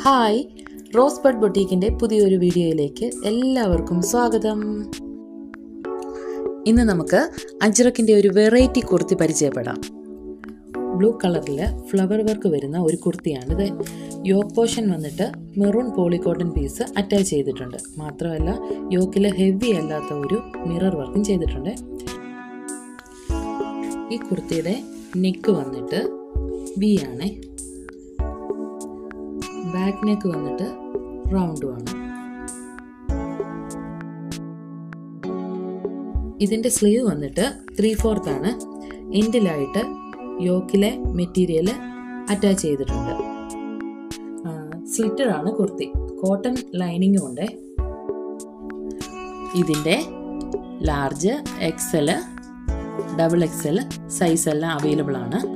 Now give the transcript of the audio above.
hi rose bud ബൊട്ടീക്കിൻ്റെ പുതിയൊരു വീഡിയോയിലേക്ക് എല്ലാവർക്കും സ്വാഗതം ഇന്ന് നമുക്ക് അജ്രക്കിൻ്റെ ഒരു വെറൈറ്റി കുർത്തി പരിചയപ്പെടാം ബ്ലൂ കളറിൽ ഫ്ലവർ വർക്ക് വരുന്ന ഒരു കുർത്തിയാണിത് യോക്ക് പോർഷൻ വന്നിട്ട് മെറൂൺ പോളിക്കോട്ടൺ പീസ് അറ്റാച്ച് ചെയ്തിട്ടുണ്ട് മാത്രമല്ല യോക്കിൽ ഹെവി അല്ലാത്ത ഒരു മിറർ വർക്കും ചെയ്തിട്ടുണ്ട് ഈ കുർത്തിയുടെ നെക്ക് വന്നിട്ട് വി ആണേ ബാക്ക് നെക്ക് വന്നിട്ട് റൗണ്ടുമാണ് ഇതിൻ്റെ സ്ലീവ് വന്നിട്ട് ത്രീ ഫോർത്ത് ആണ് എൻഡിലായിട്ട് യോക്കിലെ മെറ്റീരിയൽ അറ്റാച്ച് ചെയ്തിട്ടുണ്ട് സ്ലിറ്റഡ് ആണ് കുർത്തി കോട്ടൺ ലൈനിങ്ങും ഉണ്ട് ഇതിൻ്റെ large XL double XL size എല്ലാം അവൈലബിൾ ആണ്